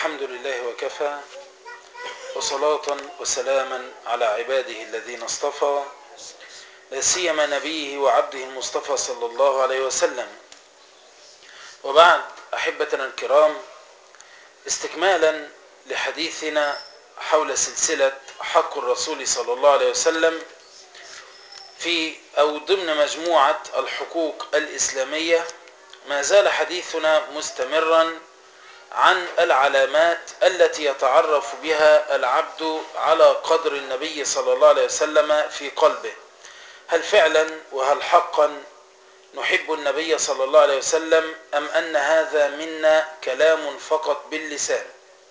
الحمد لله وكفى وصلاة وسلاما على عباده الذين اصطفى لا سيما نبيه وعبده المصطفى صلى الله عليه وسلم وبعد أحبتنا الكرام استكمالا لحديثنا حول سلسلة حق الرسول صلى الله عليه وسلم في أو ضمن مجموعة الحقوق الإسلامية ما زال حديثنا مستمرا عن العلامات التي يتعرف بها العبد على قدر النبي صلى الله عليه وسلم في قلبه هل فعلا وهل حقا نحب النبي صلى الله عليه وسلم أم أن هذا منا كلام فقط باللسان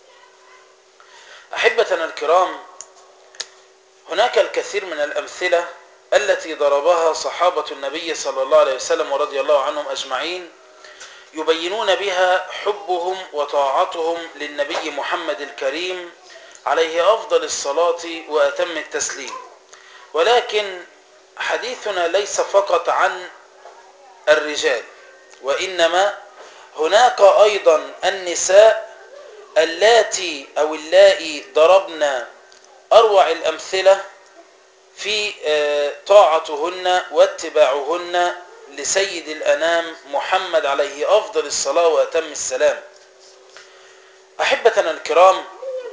أحبتنا الكرام هناك الكثير من الأمثلة التي ضربها صحابة النبي صلى الله عليه وسلم ورضي الله عنهم أجمعين يبينون بها حبهم وطاعتهم للنبي محمد الكريم عليه أفضل الصلاة وأتم التسليم ولكن حديثنا ليس فقط عن الرجال وإنما هناك أيضا النساء اللاتي أو اللائي ضربنا أروع الأمثلة في طاعتهن واتباعهن لسيد الأنام محمد عليه أفضل الصلاة وأتم السلام أحبتنا الكرام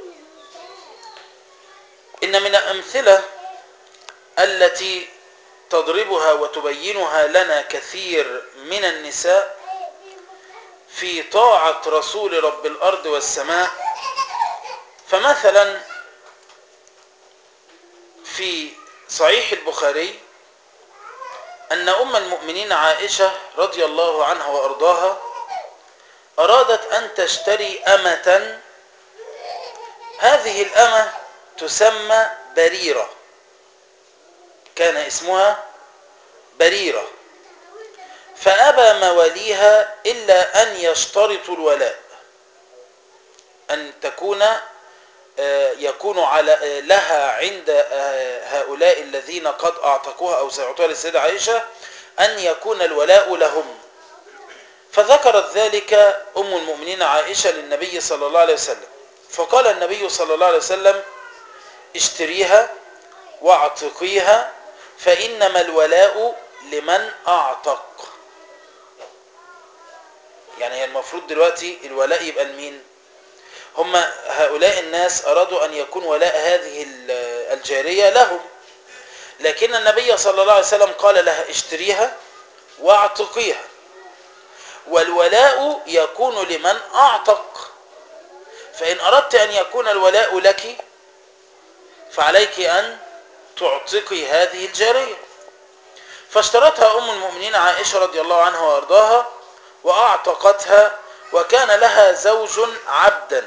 إن من الأمثلة التي تضربها وتبينها لنا كثير من النساء في طاعة رسول رب الأرض والسماء فمثلا في صحيح البخاري أن أم المؤمنين عائشة رضي الله عنها وأرضاها أرادت أن تشتري أمة هذه الأمة تسمى بريرة كان اسمها بريرة فأبى مواليها إلا أن يشترطوا الولاء أن تكون يكون على لها عند هؤلاء الذين قد أعتقوها أو سيعطوها للسيدة عائشة أن يكون الولاء لهم فذكرت ذلك أم المؤمنين عائشة للنبي صلى الله عليه وسلم فقال النبي صلى الله عليه وسلم اشتريها واعتقيها فإنما الولاء لمن أعتق يعني هي المفروض دلوقتي الولاء يبقى لمين هم هؤلاء الناس أرادوا أن يكون ولاء هذه الجارية لهم لكن النبي صلى الله عليه وسلم قال لها اشتريها واعتقيها والولاء يكون لمن أعتق فإن أردت أن يكون الولاء لك فعليك أن تعتقي هذه الجارية فاشترتها أم المؤمنين عائشة رضي الله عنها وأرضاها وأعتقتها وكان لها زوج عبدا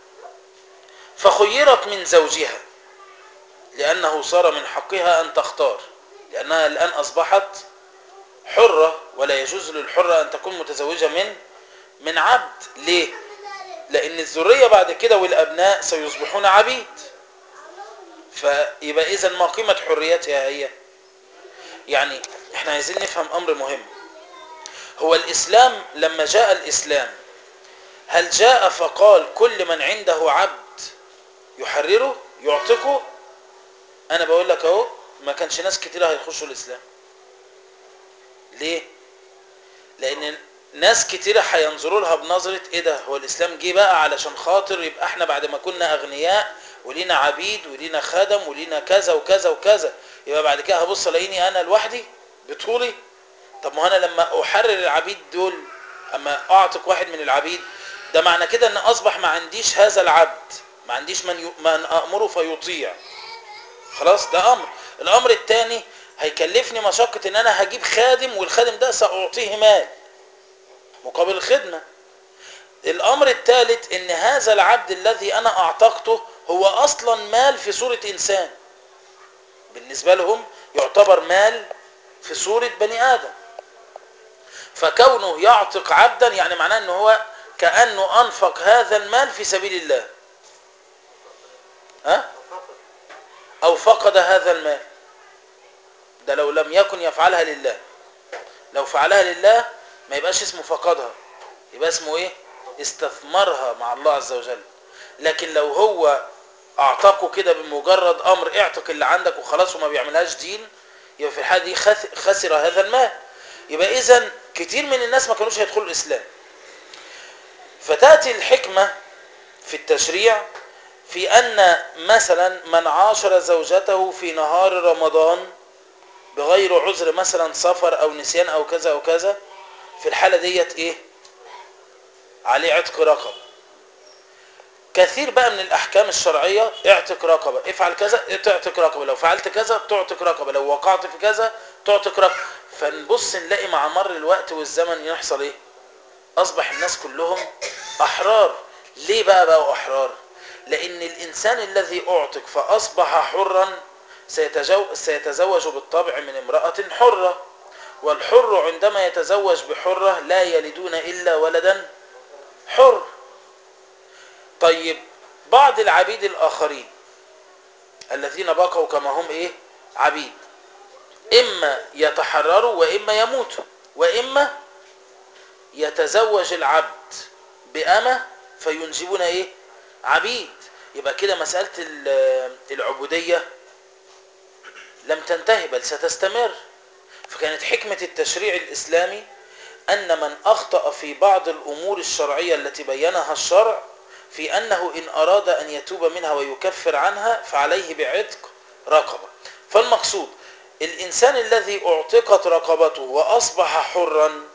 فخيرت من زوجها لأنه صار من حقها أن تختار لأنها الآن أصبحت حرة ولا يجوز للحرة أن تكون متزوجة من من عبد ليه؟ لأن الذرية بعد كده والأبناء سيصبحون عبيد فيبقى إذا ما قيمة حريتها هي يعني احنا عايزين نفهم أمر مهم هو الإسلام لما جاء الإسلام هل جاء فقال كل من عنده عبد يحرره يعتقه انا بقول لك اهو ما كانش ناس كتير هيخشوا الاسلام ليه لان ناس كتير هينظروا لها بنظره ايه ده هو الاسلام جه بقى علشان خاطر يبقى احنا بعد ما كنا اغنياء ولينا عبيد ولينا خدم ولينا كذا وكذا وكذا يبقى بعد كده هبص الاقيني انا لوحدي بطولي طب ما انا لما احرر العبيد دول اما اعتق واحد من العبيد ده معنى كده ان اصبح ما عنديش هذا العبد ما عنديش من, ي... من امره فيطيع خلاص ده امر الامر الثاني هيكلفني مشقة ان انا هجيب خادم والخادم ده ساعطيه مال مقابل الخدمة الامر الثالث ان هذا العبد الذي انا اعتقته هو اصلا مال في صورة انسان بالنسبة لهم يعتبر مال في صورة بني ادم فكونه يعتق عبدا يعني معناه ان هو كأنه انفق هذا المال في سبيل الله ها او فقد هذا المال ده لو لم يكن يفعلها لله لو فعلها لله ما يبقاش اسمه فقدها يبقى اسمه ايه استثمرها مع الله عز وجل لكن لو هو اعتقه كده بمجرد امر اعتق اللي عندك وخلاص وما بيعملهاش دين يبقى في الحاله دي خس- خسر هذا المال يبقى اذا كتير من الناس ما كانوش هيدخلوا الاسلام فتاتي الحكمه في التشريع في ان مثلا من عاشر زوجته في نهار رمضان بغير عذر مثلا سفر او نسيان او كذا او كذا في الحاله ديت ايه عليه عتق رقبه كثير بقى من الاحكام الشرعيه اعتق رقبه افعل كذا تعتق رقبه لو فعلت كذا تعتق رقبه لو وقعت في كذا تعتق رقبه فنبص نلاقي مع مر الوقت والزمن يحصل ايه اصبح الناس كلهم احرار ليه بقى بقوا احرار لان الانسان الذي اعتق فاصبح حرا سيتجو سيتزوج بالطبع من امراه حره والحر عندما يتزوج بحره لا يلدون الا ولدا حر طيب بعض العبيد الاخرين الذين بقوا كما هم ايه عبيد اما يتحرروا واما يموتوا واما يتزوج العبد بأمة فينجبون ايه عبيد يبقى كده مسألة ال- العبودية لم تنتهي بل ستستمر فكانت حكمة التشريع الإسلامي أن من أخطأ في بعض الأمور الشرعية التي بينها الشرع في أنه إن أراد أن يتوب منها ويكفر عنها فعليه بعتق رقبة فالمقصود الإنسان الذي أعتقت رقبته وأصبح حرا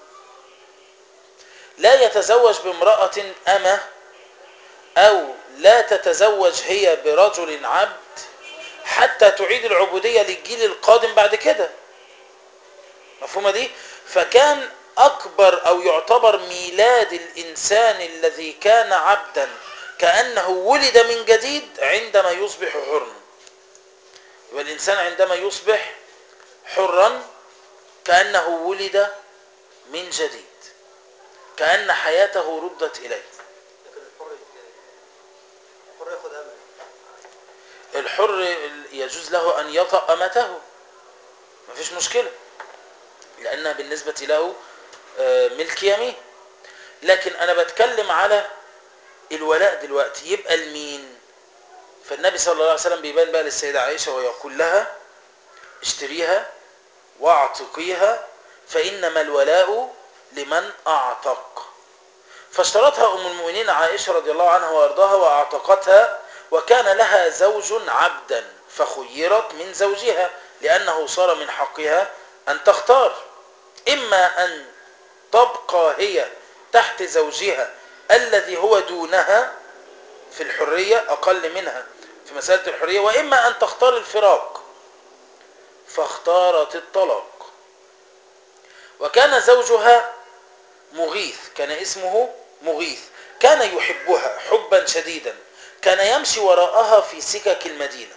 لا يتزوج بامرأة أمة أو لا تتزوج هي برجل عبد حتى تعيد العبودية للجيل القادم بعد كده مفهومة دي فكان أكبر أو يعتبر ميلاد الإنسان الذي كان عبدا كأنه ولد من جديد عندما يصبح حرا يبقى الإنسان عندما يصبح حرا كأنه ولد من جديد كأن حياته ردت إليه لكن الحر الحر ياخد امل الحر يجوز له أن يطأ أمته مفيش مشكلة لأنها بالنسبة له آه، ملك يمين لكن أنا بتكلم على الولاء دلوقتي يبقى لمين فالنبي صلى الله عليه وسلم بيبان بقى للسيدة عائشة ويقول لها اشتريها واعتقيها فإنما الولاء لمن أعتق فاشترتها أم المؤمنين عائشة رضي الله عنها وأرضاها وأعتقتها وكان لها زوج عبدا فخيرت من زوجها لأنه صار من حقها أن تختار إما أن تبقى هي تحت زوجها الذي هو دونها في الحرية أقل منها في مسألة الحرية وإما أن تختار الفراق فاختارت الطلاق وكان زوجها مغيث كان اسمه مغيث كان يحبها حبا شديدا كان يمشي وراءها في سكك المدينة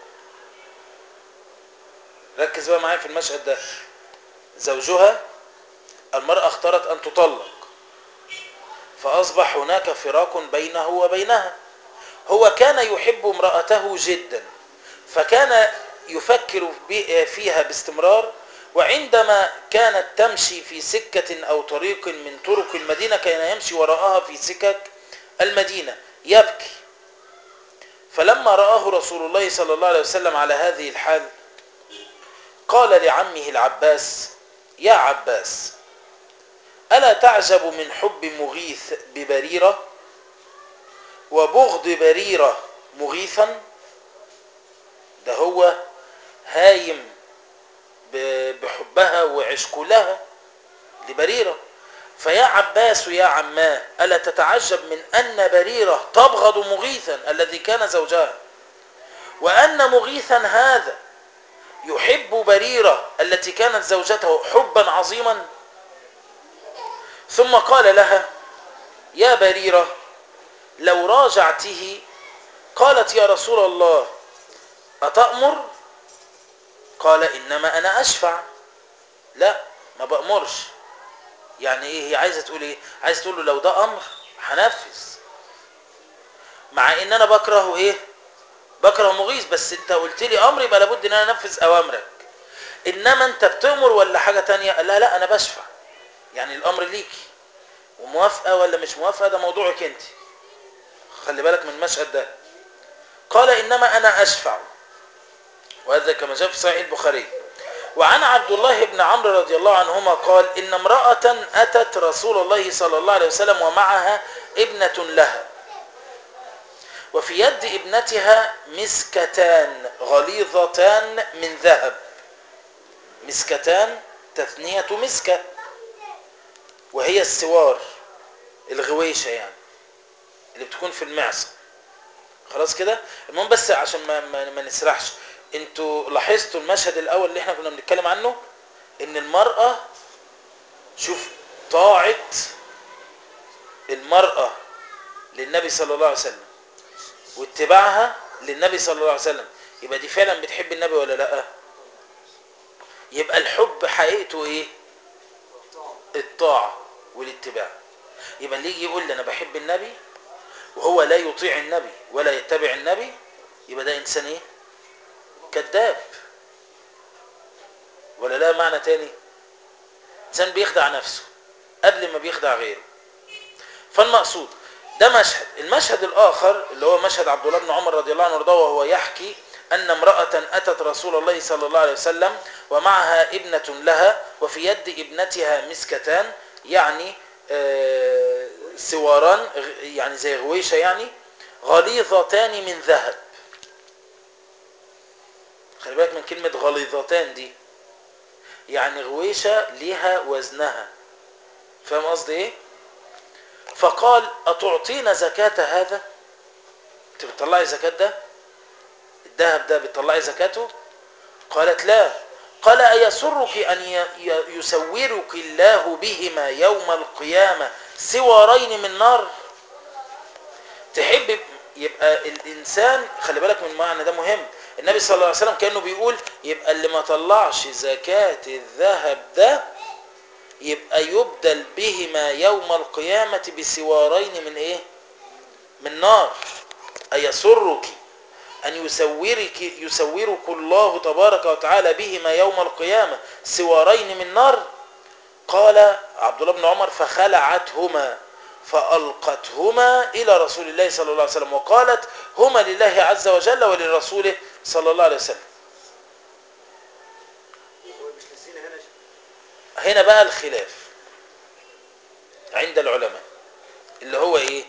ركز بقى معايا في المشهد ده زوجها المرأة اختارت أن تطلق فأصبح هناك فراق بينه وبينها هو كان يحب امرأته جدا فكان يفكر ب- فيها باستمرار وعندما كانت تمشي في سكة أو طريق من طرق المدينة كان يمشي وراءها في سكك المدينة يبكي فلما رآه رسول الله صلى الله عليه وسلم على هذه الحال قال لعمه العباس يا عباس ألا تعجب من حب مغيث ببريرة وبغض بريرة مغيثا ده هو هايم ب- بحبها وعشق لها لبريرة فيا عباس يا عماه ألا تتعجب من أن بريرة تبغض مغيثا الذي كان زوجها وأن مغيثا هذا يحب بريرة التي كانت زوجته حبا عظيما ثم قال لها يا بريرة لو راجعته قالت يا رسول الله أتأمر قال إنما أنا أشفع لا ما بأمرش يعني إيه هي عايزة تقول إيه عايزة تقول له لو ده أمر هنفذ مع إن أنا بكره إيه بكره مغيث بس أنت قلت لي أمر يبقى لابد إن أنا أنفذ أوامرك إنما أنت بتأمر ولا حاجة تانية قال لا لا أنا بشفع يعني الأمر ليكي وموافقة ولا مش موافقة ده موضوعك أنت خلي بالك من المشهد ده قال إنما أنا أشفع وهذا كما جاء في صحيح البخاري وعن عبد الله بن عمرو رضي الله عنهما قال إن امرأة أتت رسول الله صلى الله عليه وسلم ومعها ابنة لها وفي يد ابنتها مسكتان غليظتان من ذهب مسكتان تثنية مسكة وهي السوار الغويشة يعني اللي بتكون في المعصم خلاص كده المهم بس عشان ما, ما, ما نسرحش انتوا لاحظتوا المشهد الاول اللي احنا كنا بنتكلم عنه ان المرأة شوف طاعت المرأة للنبي صلى الله عليه وسلم واتباعها للنبي صلى الله عليه وسلم يبقى دي فعلا بتحب النبي ولا لا يبقى الحب حقيقته ايه الطاعة والاتباع يبقى اللي يجي يقول لي انا بحب النبي وهو لا يطيع النبي ولا يتبع النبي يبقى ده انسان ايه كذاب ولا لا معنى تاني انسان بيخدع نفسه قبل ما بيخدع غيره فالمقصود ده مشهد المشهد الاخر اللي هو مشهد عبد الله بن عمر رضي الله عنه وارضاه وهو يحكي ان امراه اتت رسول الله صلى الله عليه وسلم ومعها ابنه لها وفي يد ابنتها مسكتان يعني آه سواران يعني زي غويشه يعني غليظتان من ذهب خلي بالك من كلمه غليظتان دي يعني غويشه ليها وزنها فاهم قصدي ايه فقال أتعطينا زكاة هذا انت بتطلعي زكاة ده الذهب ده بتطلعي زكاته قالت لا قال أيسرك أن يسورك الله بهما يوم القيامة سوارين من نار تحب يبقى الإنسان خلي بالك من المعنى ده مهم النبي صلى الله عليه وسلم كأنه بيقول يبقى اللي ما طلعش زكاة الذهب ده يبقى يبدل بهما يوم القيامة بسوارين من ايه من نار أيسرك أن يسورك يسورك الله تبارك وتعالى بهما يوم القيامة سوارين من نار قال عبد الله بن عمر فخلعتهما فألقتهما إلى رسول الله صلى الله عليه وسلم وقالت هما لله عز وجل ولرسوله صلى الله عليه وسلم هو مش للزينة هنا شيء. هنا بقى الخلاف عند العلماء اللي هو ايه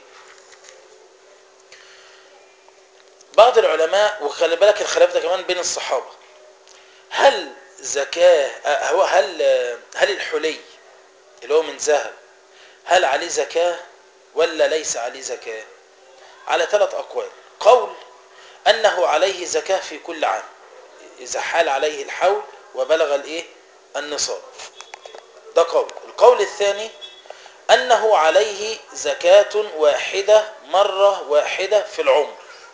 بعض العلماء وخلي بالك الخلاف ده كمان بين الصحابة هل زكاة آه، هو هل آه، هل الحلي اللي هو من ذهب هل عليه زكاة ولا ليس عليه زكاة على ثلاث أقوال قول أنه عليه زكاة في كل عام إذا حال عليه الحول وبلغ الإيه النصاب ده قول القول الثاني أنه عليه زكاة واحدة مرة واحدة في العمر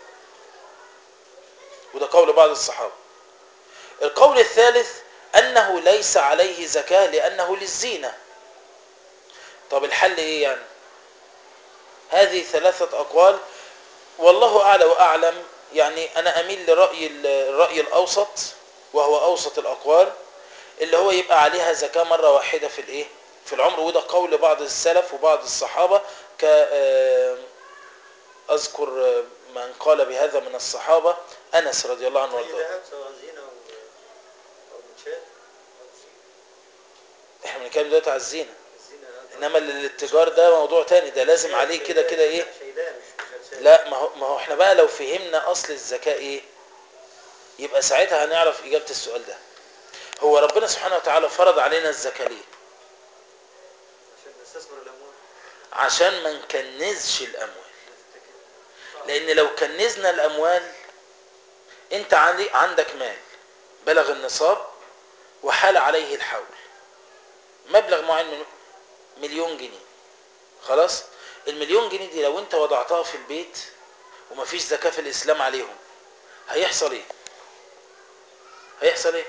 وده قول بعض الصحابة القول الثالث أنه ليس عليه زكاة لأنه للزينة طب الحل إيه يعني هذه ثلاثة أقوال والله أعلى وأعلم يعني أنا أميل لرأي الرأي الأوسط وهو أوسط الأقوال اللي هو يبقى عليها زكاة مرة واحدة في الإيه في العمر وده قول بعض السلف وبعض الصحابة ك آه، أذكر آه، من قال بهذا من الصحابة أنس رضي الله عنه أي وارضاه ذهب سواء زينة أو أو منشات أو احنا بنتكلم دلوقتي على الزينة الزينة انما الاتجار ده موضوع تاني ده لازم عليه كده كده ايه شيداء مش مش هتشال. لا ما هو ما هو احنا بقى لو فهمنا اصل الزكاة ايه يبقى ساعتها هنعرف اجابة السؤال ده هو ربنا سبحانه وتعالى فرض علينا الزكاة ليه عشان نستثمر الأموال عشان ما نكنزش الاموال نتكل. لان لو كنزنا الاموال انت عندي عندك مال بلغ النصاب وحال عليه الحول مبلغ معين من مليون جنيه خلاص المليون جنيه دي لو انت وضعتها في البيت ومفيش زكاة في الاسلام عليهم هيحصل ايه هيحصل ايه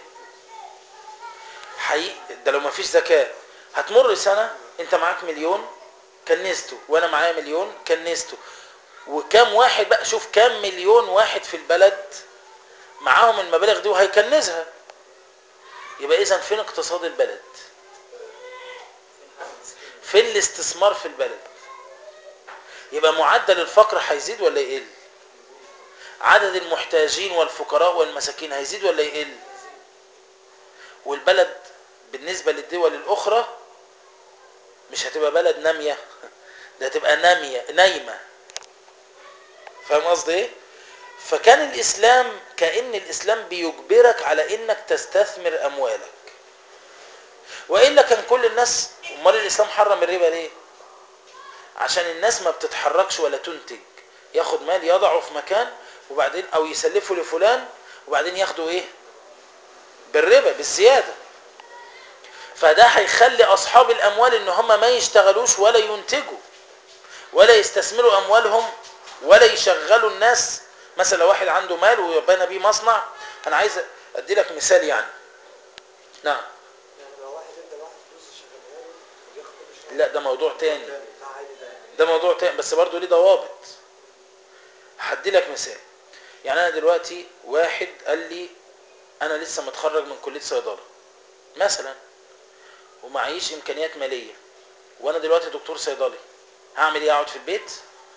حقيقي ده لو مفيش زكاة هتمر سنة انت معاك مليون كنزته وانا معايا مليون كنزته وكام واحد بقى شوف كام مليون واحد في البلد معاهم المبالغ دي وهيكنزها يبقى اذا فين اقتصاد البلد فين الاستثمار في البلد يبقى معدل الفقر هيزيد ولا يقل عدد المحتاجين والفقراء والمساكين هيزيد ولا يقل والبلد بالنسبة للدول الأخرى مش هتبقى بلد نامية ده هتبقى نامية نايمة فاهم قصدي ايه فكان الإسلام كأن الإسلام بيجبرك على إنك تستثمر أموالك وإلا كان كل الناس أمال الإسلام حرم الربا ليه عشان الناس ما بتتحركش ولا تنتج ياخد مال يضعه في مكان وبعدين او يسلفه لفلان وبعدين ياخده ايه بالربا بالزياده فده هيخلي اصحاب الاموال ان هم ما يشتغلوش ولا ينتجوا ولا يستثمروا اموالهم ولا يشغلوا الناس مثلا لو واحد عنده مال وبنى بيه مصنع انا عايز ادي لك مثال يعني نعم يعني لو واحد ادى واحد فلوس يشغلها له وياخد كل شهر لا ده موضوع تاني ده عادي ده ده موضوع تاني بس برضه ليه ضوابط هدي لك مثال يعني انا دلوقتي واحد قال لي انا لسه متخرج من كليه صيدله مثلا ومعيش امكانيات ماليه وانا دلوقتي دكتور صيدلي هعمل ايه اقعد في البيت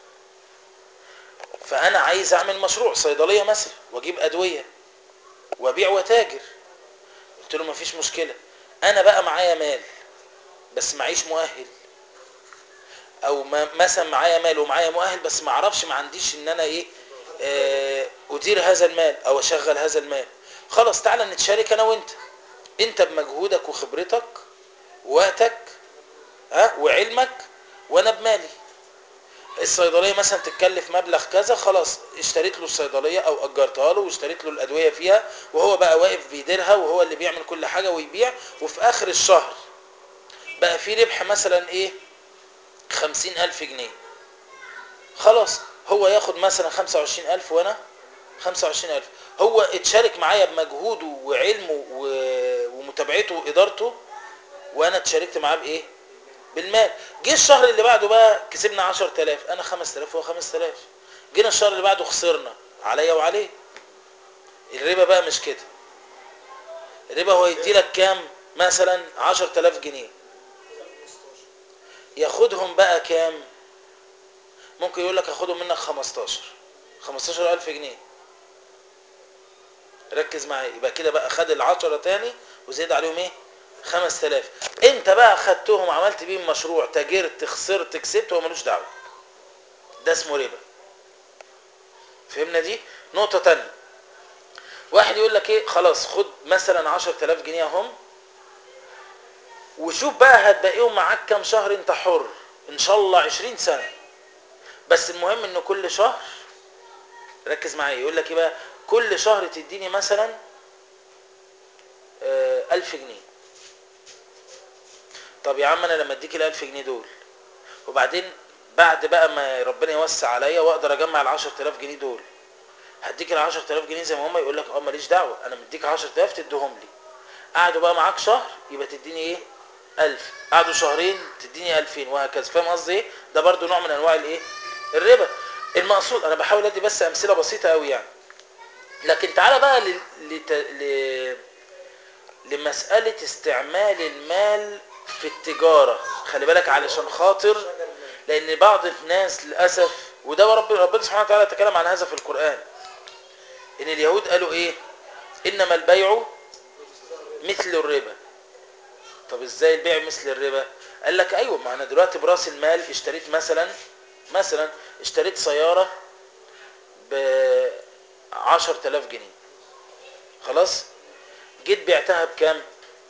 فانا عايز اعمل مشروع صيدليه مثلا واجيب ادويه وابيع وتاجر قلت له مفيش مشكله انا بقى معايا مال بس معيش مؤهل او ما مثلا معايا مال ومعايا مؤهل بس ما اعرفش ما عنديش ان انا ايه آه، ادير هذا المال او اشغل هذا المال خلاص تعالى نتشارك انا وانت انت بمجهودك وخبرتك ووقتك ها وعلمك وانا بمالي الصيدليه مثلا تتكلف مبلغ كذا خلاص اشتريت له الصيدليه او اجرتها له واشتريت له الادويه فيها وهو بقى واقف بيديرها وهو اللي بيعمل كل حاجه ويبيع وفي اخر الشهر بقى في ربح مثلا ايه خمسين ألف جنيه خلاص هو ياخد مثلا خمسة وعشرين ألف وأنا خمسة وعشرين ألف هو اتشارك معايا بمجهوده وعلمه و- ومتابعته وإدارته وأنا اتشاركت معاه بإيه بالمال جه الشهر اللي بعده بقى كسبنا عشر تلاف أنا خمس تلاف وهو خمس تلاف جينا الشهر اللي بعده خسرنا عليا وعليه الربا بقى مش كده الربا هو يدي لك كام مثلا عشر تلاف جنيه ياخدهم بقى كام ممكن يقول لك اخدهم منك 15 15000 جنيه ركز معايا يبقى كده بقى خد العشرة تاني وزيد عليهم ايه 5000 انت بقى خدتهم عملت بيهم مشروع تاجرت خسرت كسبت هو ملوش دعوه ده اسمه ربا فهمنا دي نقطة تانية واحد يقول لك ايه خلاص خد مثلا 10000 جنيه اهم وشوف بقى هتبقيهم معاك كام شهر انت حر ان شاء الله 20 سنة بس المهم ان كل شهر ركز معايا يقول لك ايه بقى كل شهر تديني مثلا آه، ألف جنيه طب يا عم انا لما اديك الألف جنيه دول وبعدين بعد بقى ما ربنا يوسع عليا واقدر اجمع ال 10000 جنيه دول هديك ال 10000 جنيه زي ما هم يقول لك اه ماليش دعوه انا مديك 10000 تديهم لي قعدوا بقى معاك شهر يبقى تديني ايه 1000 قعدوا شهرين تديني 2000 وهكذا فاهم قصدي ايه ده برضو نوع من انواع الايه الربا المقصود انا بحاول ادي بس امثله بسيطه قوي يعني لكن تعالى بقى ل... لت... ل... لمساله استعمال المال في التجاره خلي بالك علشان خاطر لان بعض الناس للاسف وده رب ربنا سبحانه وتعالى تكلم عن هذا في القران ان اليهود قالوا ايه انما البيع مثل الربا طب ازاي البيع مثل الربا قال لك ايوه ما انا دلوقتي براس المال اشتريت مثلا مثلا اشتريت سياره ب 10000 جنيه خلاص جيت بعتها بكام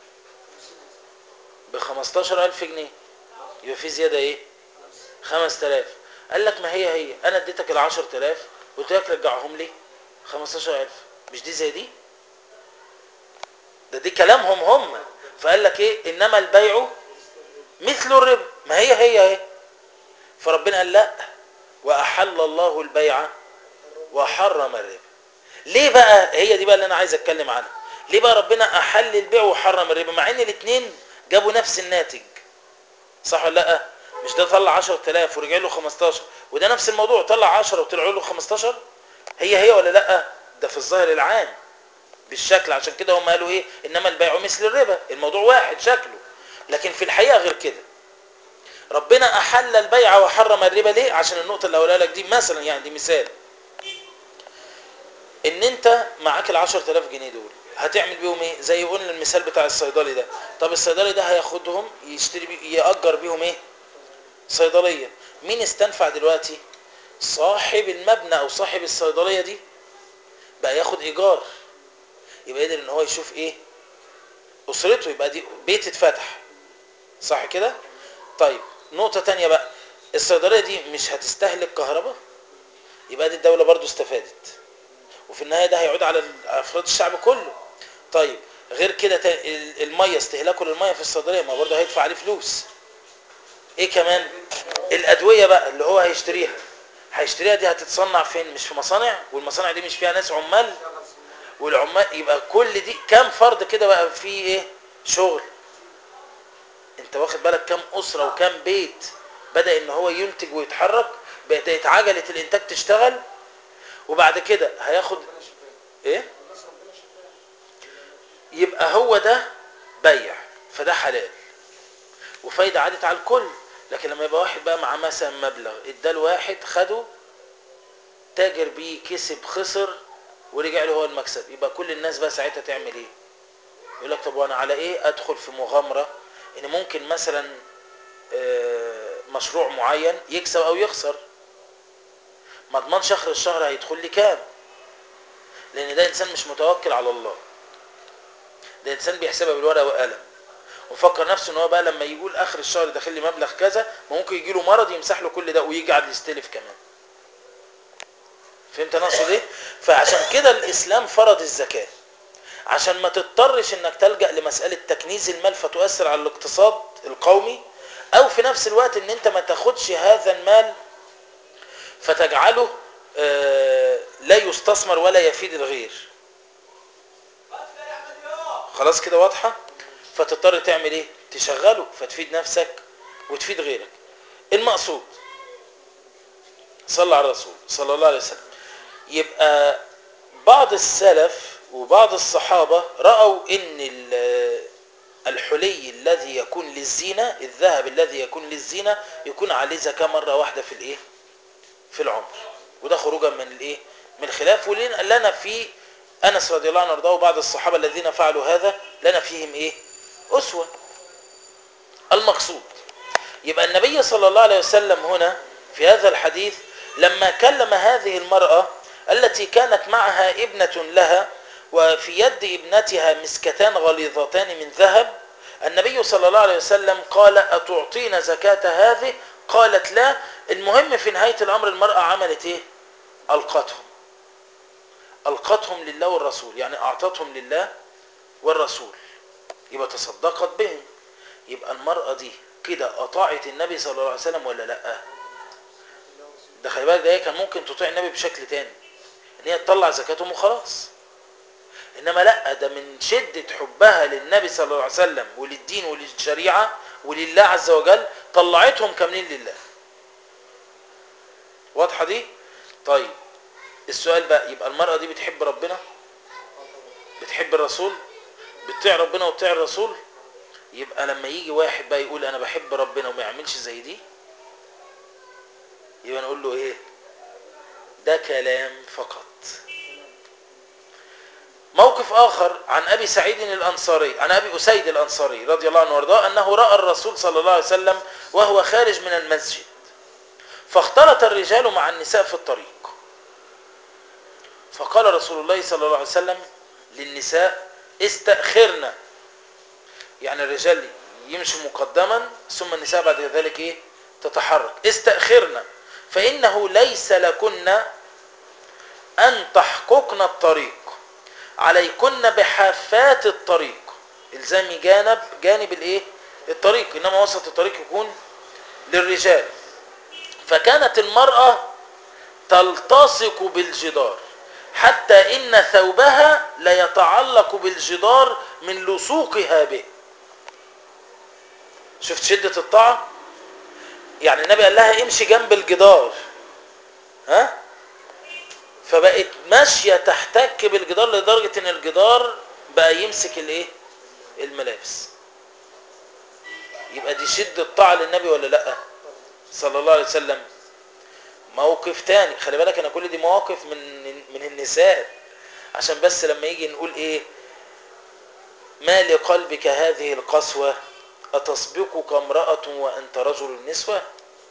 ب 15000 جنيه يبقى في زياده ايه 5000 قال لك ما هي هي انا اديتك ال 10000 قلت لك رجعهم لي 15000 مش دي زي دي ده دي كلامهم هم فقال لك ايه انما البيع مثل الربا ما هي هي اهي فربنا قال لا واحل الله البيع وحرم الربا ليه بقى هي دي بقى اللي انا عايز اتكلم عنها ليه بقى ربنا احل البيع وحرم الربا مع ان الاثنين جابوا نفس الناتج صح ولا لا مش ده طلع 10000 ورجع له 15 وده نفس الموضوع طلع 10 وطلعوا له 15 هي هي ولا لا ده في الظاهر العام بالشكل عشان كده هم قالوا ايه انما البيع مثل الربا الموضوع واحد شكله لكن في الحقيقه غير كده ربنا احل البيع وحرم الربا ليه عشان النقطه اللي هقولها لك دي مثلا يعني دي مثال ان انت معاك ال 10000 جنيه دول هتعمل بيهم ايه زي قلنا المثال بتاع الصيدلي ده طب الصيدلي ده هياخدهم يشتري بي... يأجر بيهم ايه صيدليه مين استنفع دلوقتي صاحب المبنى او صاحب الصيدليه دي بقى ياخد ايجار يبقى قدر ان هو يشوف ايه اسرته يبقى دي بيت اتفتح صح كده طيب نقطة تانية بقى الصيدلية دي مش هتستهلك كهرباء يبقى دي الدولة برضو استفادت وفي النهاية ده هيعود على افراد الشعب كله طيب غير كده تا- ال- المية استهلاكه للمية في الصيدلية ما برضو هيدفع عليه فلوس ايه كمان الادوية بقى اللي هو هيشتريها هيشتريها دي هتتصنع فين مش في مصانع والمصانع دي مش فيها ناس عمال والعمال يبقى كل دي كام فرد كده بقى فيه ايه شغل انت واخد بالك كام اسره وكام بيت بدا ان هو ينتج ويتحرك بدات عجله الانتاج تشتغل وبعد كده هياخد ايه يبقى هو ده بيع فده حلال وفايده عادت على الكل لكن لما يبقى واحد بقى معاه مثلا مبلغ ادى واحد خده تاجر بيه كسب خسر ورجع له هو المكسب يبقى كل الناس بقى ساعتها تعمل ايه يقول لك طب وانا على ايه ادخل في مغامره ان ممكن مثلا آه، مشروع معين يكسب او يخسر ما اضمنش اخر الشهر هيدخل لي كام لان ده انسان مش متوكل على الله ده انسان بيحسبها بالورقه وقلم وفكر نفسه ان هو بقى لما يقول اخر الشهر داخل لي مبلغ كذا ما ممكن يجي له مرض يمسح له كل ده ويجي قاعد يستلف كمان فهمت انا اقصد ايه فعشان كده الاسلام فرض الزكاه عشان ما تضطرش انك تلجا لمساله تكنيز المال فتؤثر على الاقتصاد القومي او في نفس الوقت ان انت ما تاخدش هذا المال فتجعله آه، لا يستثمر ولا يفيد الغير خلاص كده واضحه فتضطر تعمل ايه تشغله فتفيد نفسك وتفيد غيرك المقصود صلى على الرسول صلى الله عليه وسلم يبقى بعض السلف وبعض الصحابة رأوا ان ال- الحلي الذي يكون للزينة الذهب الذي يكون للزينة يكون عليه زكاة مرة واحدة في الايه في العمر وده خروجا من الايه من الخلاف ولنا لنا في انس رضي الله عنه وارضاه وبعض الصحابة الذين فعلوا هذا لنا فيهم ايه اسوة المقصود يبقى النبي صلى الله عليه وسلم هنا في هذا الحديث لما كلم هذه المرأة التي كانت معها ابنة لها وفي يد ابنتها مسكتان غليظتان من ذهب النبي صلى الله عليه وسلم قال أتعطين زكاة هذه قالت لا المهم في نهاية الأمر المرأة عملت إيه ألقتهم ألقتهم لله والرسول يعني أعطتهم لله والرسول يبقى تصدقت بهم يبقى المرأة دي كده أطاعت النبي صلى الله عليه وسلم ولا لأ ده خلي بالك ده هي كان ممكن تطيع النبي بشكل تاني ان هي تطلع زكاتهم وخلاص انما لا ده من شدة حبها للنبي صلى الله عليه وسلم وللدين وللشريعة ولله عز وجل طلعتهم كاملين لله واضحة دي طيب السؤال بقى يبقى المرأة دي بتحب ربنا بتحب الرسول بتطيع ربنا وبتطيع الرسول يبقى لما يجي واحد بقى يقول انا بحب ربنا وما يعملش زي دي يبقى نقول له ايه ده كلام فقط موقف اخر عن ابي سعيد الانصاري عن ابي اسيد الانصاري رضي الله عنه وارضاه انه راى الرسول صلى الله عليه وسلم وهو خارج من المسجد فاختلط الرجال مع النساء في الطريق فقال رسول الله صلى الله عليه وسلم للنساء استأخرنا يعني الرجال يمشوا مقدما ثم النساء بعد ذلك ايه تتحرك استأخرنا فإنه ليس لكن أن تحققن الطريق عليكن بحافات الطريق الزامي جانب جانب الايه الطريق انما وسط الطريق يكون للرجال فكانت المرأة تلتصق بالجدار حتى ان ثوبها لا يتعلق بالجدار من لصوقها به شفت شدة الطاعة يعني النبي قال لها امشي جنب الجدار ها فبقت ماشية تحتك بالجدار لدرجة ان الجدار بقى يمسك الايه الملابس يبقى دي شدة طاعة للنبي ولا لا صلى الله عليه وسلم موقف تاني خلي بالك انا كل دي مواقف من من النساء عشان بس لما يجي نقول ايه ما لقلبك هذه القسوة أتسبقك امرأة وأنت رجل نسوة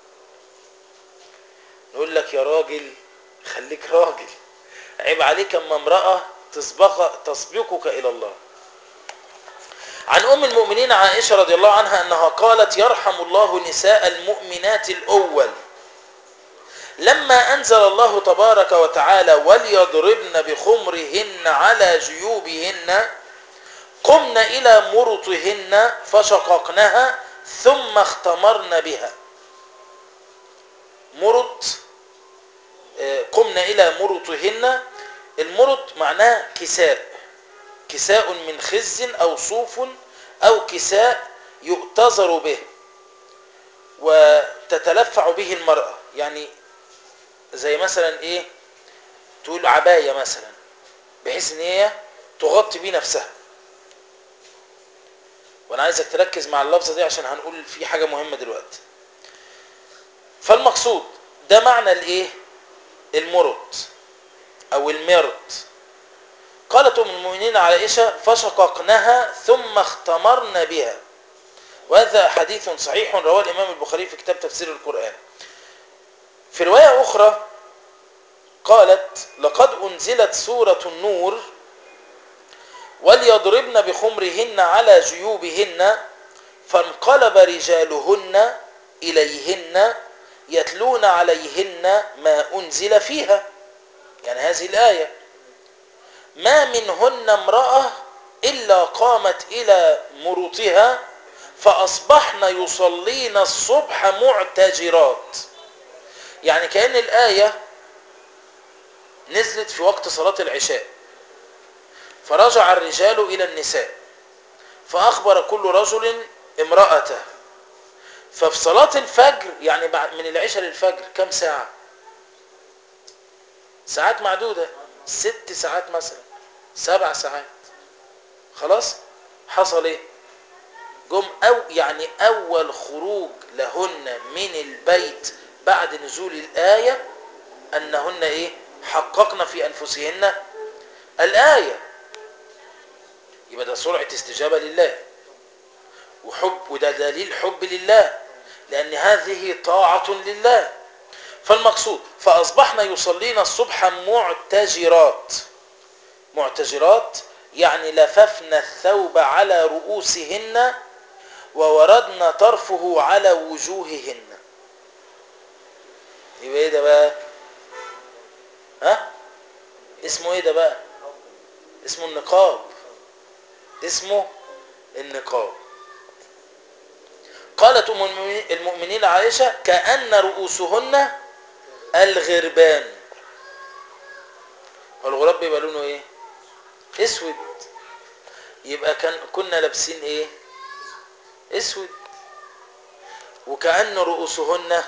نقول لك يا راجل خليك راجل عيب عليك اما امرأة تسبق تسبقك إلى الله عن أم المؤمنين عائشة رضي الله عنها أنها قالت يرحم الله نساء المؤمنات الأول لما أنزل الله تبارك وتعالى وليضربن بخمرهن على جيوبهن قمن إلى مرطهن فشققنها ثم اختمرن بها مرط قمن إلى مرطهن المرط معناه كساء كساء من خز أو صوف أو كساء يؤتزر به وتتلفع به المرأة يعني زي مثلا ايه تقول عباية مثلا بحيث ان هي تغطي بيه نفسها وانا عايزك تركز مع اللفظة دي عشان هنقول في حاجة مهمة دلوقتي فالمقصود ده معنى الايه المرط او المرط قالت ام المؤمنين عائشة فشققناها ثم اختمرنا بها وهذا حديث صحيح رواه الامام البخاري في كتاب تفسير القرآن في رواية أخرى قالت لقد أنزلت سورة النور وليضربن بخمرهن على جيوبهن فانقلب رجالهن إليهن يتلون عليهن ما أنزل فيها يعني هذه الآية ما منهن امرأة إلا قامت إلى مرطها فأصبحن يصلين الصبح معتجرات يعني كأن الآية نزلت في وقت صلاة العشاء فرجع الرجال إلى النساء فأخبر كل رجل امرأته ففي صلاة الفجر يعني بعد من العشاء للفجر كم ساعة ساعات معدودة ست ساعات مثلا سبع ساعات خلاص حصل ايه جم أو يعني أول خروج لهن من البيت بعد نزول الآية أنهن إيه حققن في أنفسهن الآية يبقى ده سرعة استجابة لله وحب وده دليل حب لله لأن هذه طاعة لله فالمقصود فأصبحنا يصلين الصبح معتجرات معتجرات يعني لففن الثوب على رؤوسهن ووردنا طرفه على وجوههن يبقى ايه ده بقى ها اسمه ايه ده بقى اسمه النقاب اسمه النقاب قالت ام المؤمنين عائشه كان رؤوسهن الغربان والغراب بيبقى لونه ايه اسود يبقى كان كنا لابسين ايه اسود وكأن رؤوسهن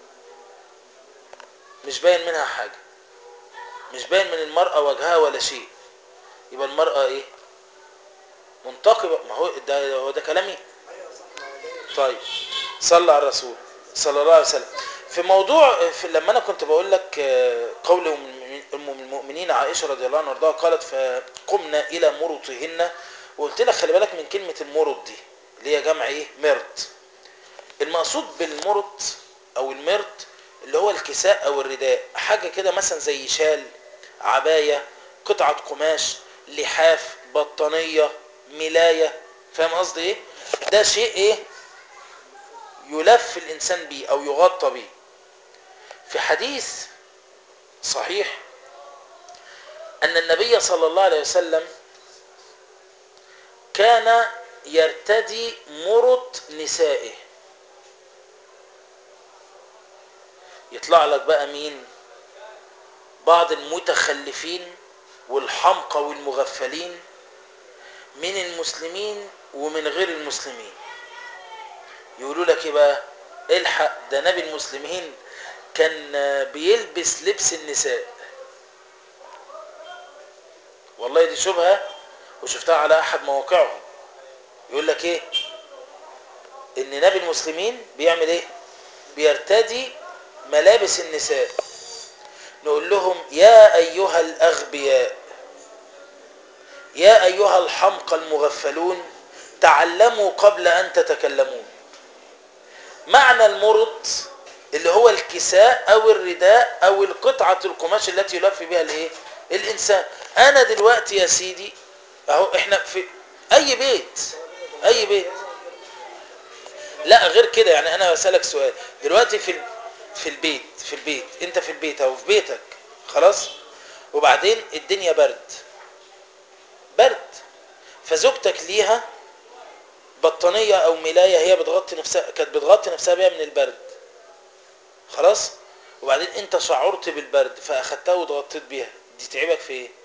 مش باين منها حاجة مش باين من المرأة وجهها ولا شيء يبقى المرأة ايه منتقبة ما هو ده هو ده كلامي طيب صلى على الرسول صلى الله عليه وسلم في موضوع في لما انا كنت بقول لك قول ام المؤمنين عائشه رضي الله عنها وارضاها قالت فقمنا الى مرطهن وقلت لك خلي بالك من كلمه المرط دي اللي هي جمع ايه مرط المقصود بالمرط او المرط اللي هو الكساء او الرداء حاجه كده مثلا زي شال عبايه قطعه قماش لحاف بطانيه ملايه فاهم قصدي ايه ده شيء ايه يلف الانسان بيه او يغطى بيه في حديث صحيح ان النبي صلى الله عليه وسلم كان يرتدي مرط نسائه يطلع لك بقى مين بعض المتخلفين والحمقى والمغفلين من المسلمين ومن غير المسلمين يقولوا لك ايه بقى الحق ده نبي المسلمين كان بيلبس لبس النساء والله دي شبهة وشفتها على احد مواقعهم يقول لك ايه ان نبي المسلمين بيعمل ايه بيرتدي ملابس النساء نقول لهم يا ايها الاغبياء يا ايها الحمقى المغفلون تعلموا قبل ان تتكلمون معنى المرط اللي هو الكساء او الرداء او القطعة القماش التي يلف بها الايه الانسان انا دلوقتي يا سيدي اهو احنا في اي بيت اي بيت لا غير كده يعني انا بسالك سؤال دلوقتي في ال- في البيت في البيت انت في البيت او في بيتك خلاص وبعدين الدنيا برد برد فزوجتك ليها بطانيه او ملايه هي بتغطي نفسها كانت بتغطي نفسها بيها من البرد خلاص وبعدين انت شعرت بالبرد فاخدتها واتغطيت بيها دي تعبك في ايه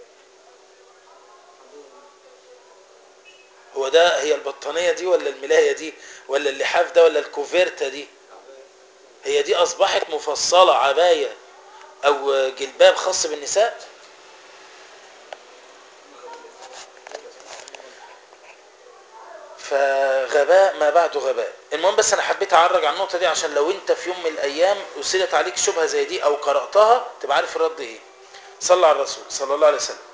هو ده هي البطانيه دي ولا الملايه دي ولا اللحاف ده ولا الكوفيرتا دي هي دي اصبحت مفصله عبايه او جلباب خاص بالنساء فغباء ما بعده غباء المهم بس انا حبيت اعرج على النقطه دي عشان لو انت في يوم من الايام اثيرت عليك شبهه زي دي او قراتها تبقى عارف الرد ايه صلى على الرسول صلى الله عليه وسلم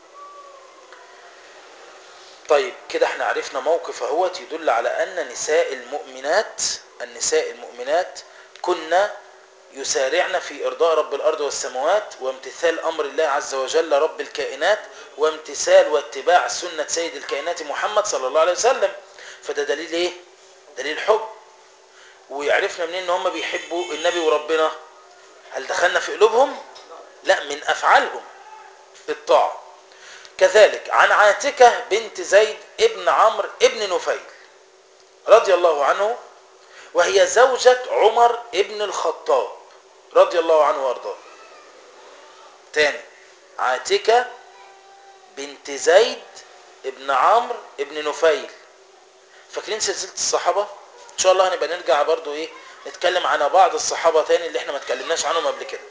طيب كده احنا عرفنا موقف اهوت يدل على ان نساء المؤمنات النساء المؤمنات كنا يسارعن في ارضاء رب الارض والسماوات وامتثال امر الله عز وجل رب الكائنات وامتثال واتباع سنه سيد الكائنات محمد صلى الله عليه وسلم فده دليل ايه دليل حب ويعرفنا منين ان هم بيحبوا النبي وربنا هل دخلنا في قلوبهم لا من افعالهم الطاعه كذلك عن عاتكة بنت زيد ابن عمرو ابن نفيل رضي الله عنه وهي زوجة عمر ابن الخطاب رضي الله عنه وارضاه تاني عاتكة بنت زيد ابن عمرو ابن نفيل فاكرين سلسلة الصحابة ان شاء الله هنبقى نرجع برضو ايه نتكلم عن بعض الصحابة تاني اللي احنا ما اتكلمناش عنهم قبل كده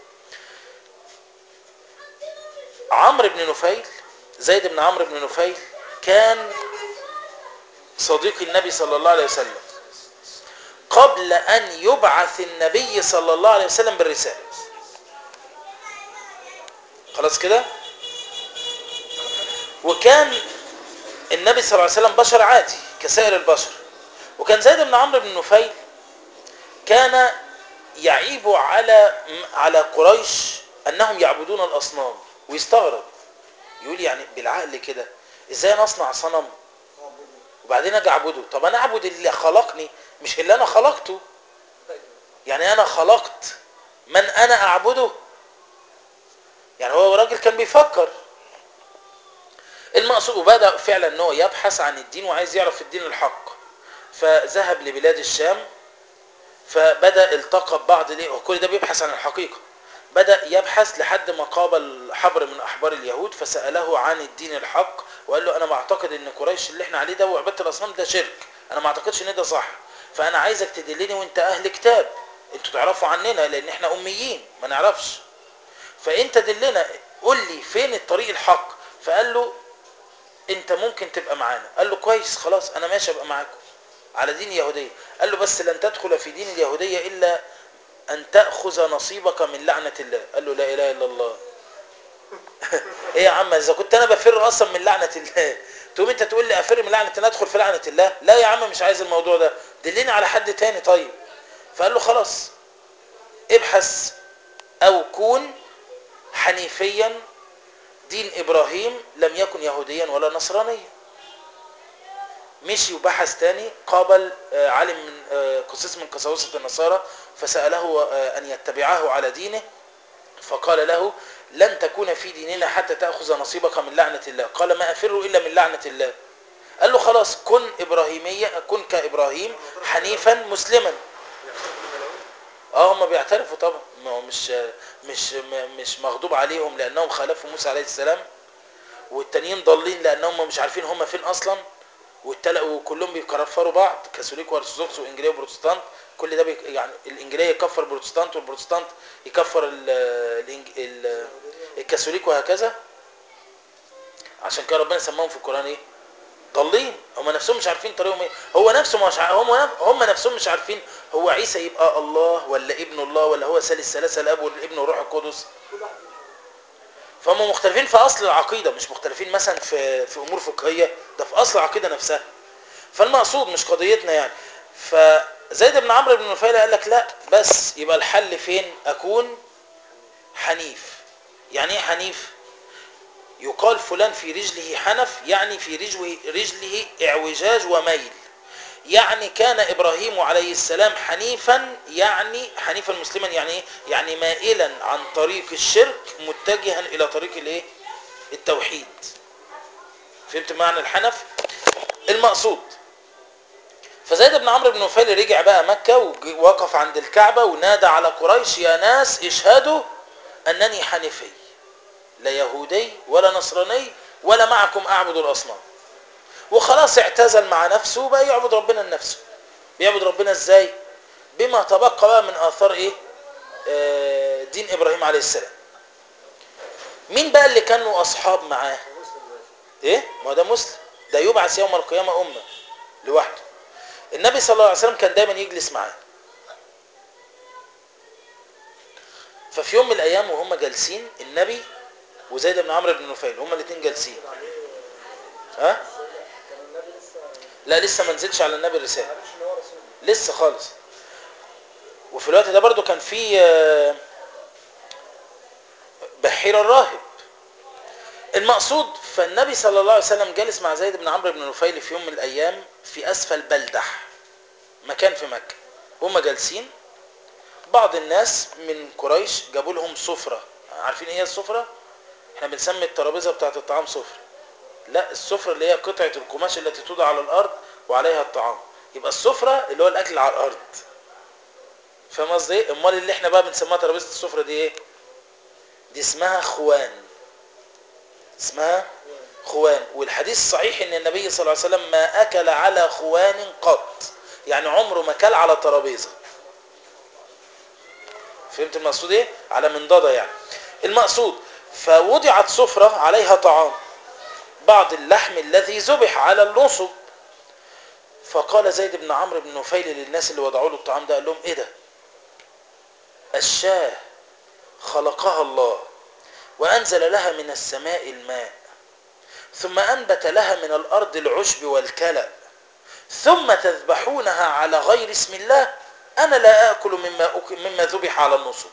عمرو بن نفيل زيد بن عمرو بن نفيل كان صديق النبي صلى الله عليه وسلم قبل أن يبعث النبي صلى الله عليه وسلم بالرسالة خلاص كده وكان النبي صلى الله عليه وسلم بشر عادي كسائر البشر وكان زيد بن عمرو بن نفيل كان يعيب على على قريش انهم يعبدون الاصنام ويستغرب يقول يعني بالعقل كده ازاي انا اصنع صنم وبعدين اجي اعبده طب انا اعبد اللي خلقني مش اللي انا خلقته يعني انا خلقت من انا اعبده يعني هو راجل كان بيفكر المقصود وبدا فعلا ان هو يبحث عن الدين وعايز يعرف الدين الحق فذهب لبلاد الشام فبدا التقى ببعض ليه وكل ده بيبحث عن الحقيقه بدا يبحث لحد ما قابل حبر من احبار اليهود فساله عن الدين الحق وقال له انا بعتقد ان قريش اللي احنا عليه ده وعباده الاصنام ده شرك انا ما اعتقدش ان ده صح فانا عايزك تدلني وانت اهل كتاب انتوا تعرفوا عننا لان احنا اميين ما نعرفش فانت دلنا قول لي فين الطريق الحق فقال له انت ممكن تبقى معانا قال له كويس خلاص انا ماشي ابقى معاكم على دين اليهوديه قال له بس لن تدخل في دين اليهوديه الا ان تاخذ نصيبك من لعنه الله قال له لا اله الا الله ايه يا عم اذا كنت انا بفر اصلا من لعنه الله تقوم انت تقول لي افر من لعنه الله ادخل في لعنه الله لا يا عم مش عايز الموضوع ده دلني على حد تاني طيب فقال له خلاص ابحث او كون حنيفيا دين ابراهيم لم يكن يهوديا ولا نصرانيا مشي وبحث تاني قابل عالم من قسيس من قساوسة النصارى فسأله أن يتبعه على دينه فقال له لن تكون في ديننا حتى تأخذ نصيبك من لعنة الله قال ما أفر إلا من لعنة الله قال له خلاص كن إبراهيمية كن كإبراهيم حنيفا مسلما اه هم بيعترفوا طبعا ما هو مش مش مش مغضوب عليهم لانهم خالفوا موسى عليه السلام والتانيين ضالين لانهم مش عارفين هم فين اصلا وكلهم بيكفروا بعض كاثوليك وارثوذكس وانجيليه وبروتستانت كل ده بي يعني الانجيليه يكفر البروتستانت والبروتستانت يكفر ال ال الكاثوليك وهكذا عشان كده ربنا سماهم في القران ايه ضالين هم نفسهم مش عارفين طريقهم ايه هو نفسه مش ع... هم هم نفسهم مش عارفين هو عيسى يبقى الله ولا ابن الله ولا هو ثالث ثلاثه الاب والابن والروح القدس كل واحد يفهم. فهم مختلفين في اصل العقيده مش مختلفين مثلا في في امور فقهيه ده في اصل العقيده نفسها فالمقصود مش قضيتنا يعني فزيد بن عمرو بن نفيل قال لك لا بس يبقى الحل فين اكون حنيف يعني ايه حنيف يقال فلان في رجله حنف يعني في رجله رجله اعوجاج وميل يعني كان ابراهيم عليه السلام حنيفا يعني حنيفا مسلما يعني ايه يعني مائلا عن طريق الشرك متجها الى طريق الايه التوحيد فهمت معنى الحنف المقصود فزيد بن عمرو بن نفيل رجع بقى مكة ووقف عند الكعبة ونادى على قريش يا ناس اشهدوا أنني حنيفي لا يهودي ولا نصراني ولا معكم أعبد الأصنام وخلاص اعتزل مع نفسه وبقى يعبد ربنا لنفسه بيعبد ربنا ازاي بما تبقى بقى من آثار ايه آه دين إبراهيم عليه السلام مين بقى اللي كانوا أصحاب معاه مسلم ماشي ايه ما هو ده مسلم ده يبعث يوم القيامة أمة لوحده النبي صلى الله عليه وسلم كان دايما يجلس معاه ففي يوم من الأيام وهم جالسين النبي وزيد بن عمرو بن نفيل هما الاثنين جالسين ها كان النبي لسه لا لسه ما نزلش على النبي ما الرسالة عرفش ان هو رسول لسه خالص وفي الوقت ده برضو كان في آه، بحيرة الراهب المقصود فالنبي صلى الله عليه وسلم جالس مع زيد بن عمرو بن نفيل في يوم من الأيام في أسفل بلدح مكان في مكة هم جالسين بعض الناس من قريش جابوا لهم سفرة عارفين ايه هي السفرة؟ احنا بنسمي الترابيزة بتاعت الطعام سفرة لا السفرة اللي هي قطعة القماش التي توضع على الأرض وعليها الطعام يبقى السفرة اللي هو الأكل على الأرض فاهم قصدي ايه؟ امال اللي احنا بقى بنسميها ترابيزة السفرة دي ايه؟ دي اسمها خوان اسمها خوان والحديث الصحيح ان النبي صلى الله عليه وسلم ما اكل على خوان قط يعني عمره ما كل على ترابيزه فهمت المقصود ايه على منضده يعني المقصود فوضعت سفره عليها طعام بعض اللحم الذي ذبح على النصب فقال زيد بن عمرو بن نفيل للناس اللي وضعوا له الطعام ده قال لهم ايه ده الشاه خلقها الله وأنزل لها من السماء الماء ثم أنبت لها من الأرض العشب والكلأ ثم تذبحونها على غير اسم الله أنا لا آكل مما, أك... مما ذبح على النصب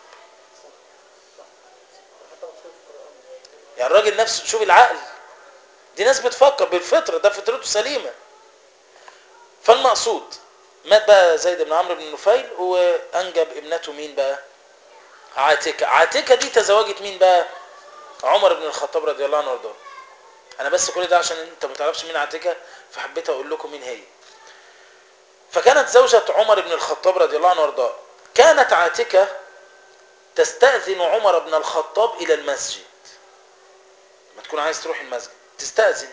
حتى مكتوب في القرآن يعني الراجل نفسه شوف العقل دي ناس بتفكر بالفطرة ده فطرته سليمة فالمقصود مات بقى زيد بن عمرو بن نفيل وأنجب ابنته مين بقى عاتكة عاتكة دي تزوجت مين بقى عمر بن الخطاب رضي الله عنه وارضاه انا بس كل ده عشان انت ما تعرفش مين عاتكة فحبيت اقول لكم مين هي فكانت زوجة عمر بن الخطاب رضي الله عنه وارضاه كانت عاتكة تستأذن عمر بن الخطاب الى المسجد ما تكون عايز تروح المسجد تستأذن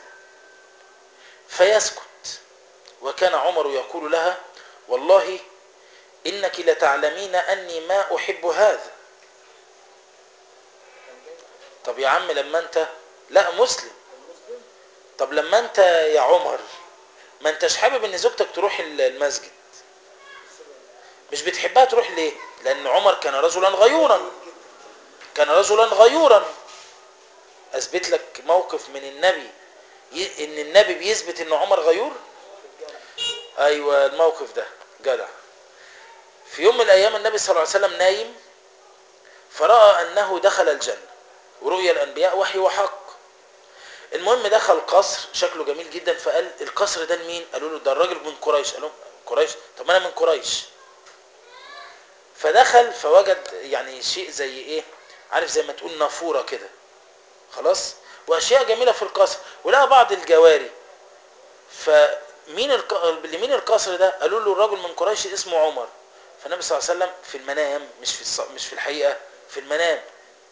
فيسكت وكان عمر يقول لها والله إنك لتعلمين أني ما أحب هذا طب يا عم لما أنت لا مسلم المسلم طب لما أنت يا عمر ما أنتش حابب أن زوجتك تروح المسجد مش بتحبها تروح ليه لأن عمر كان رجلا غيورا كان رجلا غيورا أثبت لك موقف من النبي ي- إن النبي بيثبت إن عمر غيور أيوة الموقف ده جدع في يوم من الأيام النبي صلى الله عليه وسلم نايم فرأى أنه دخل الجنة ورؤيا الأنبياء وحي وحق المهم دخل قصر شكله جميل جدا فقال القصر ده لمين قالوا له ده الراجل من قريش قال لهم قريش طب ما انا من قريش فدخل فوجد يعني شيء زي ايه عارف زي ما تقول نافوره كده خلاص واشياء جميله في القصر ولقى بعض الجواري فمين الق... لمين القصر ده قالوا له الراجل من قريش اسمه عمر فالنبي صلى الله عليه وسلم في المنام مش في الص... مش في الحقيقه في المنام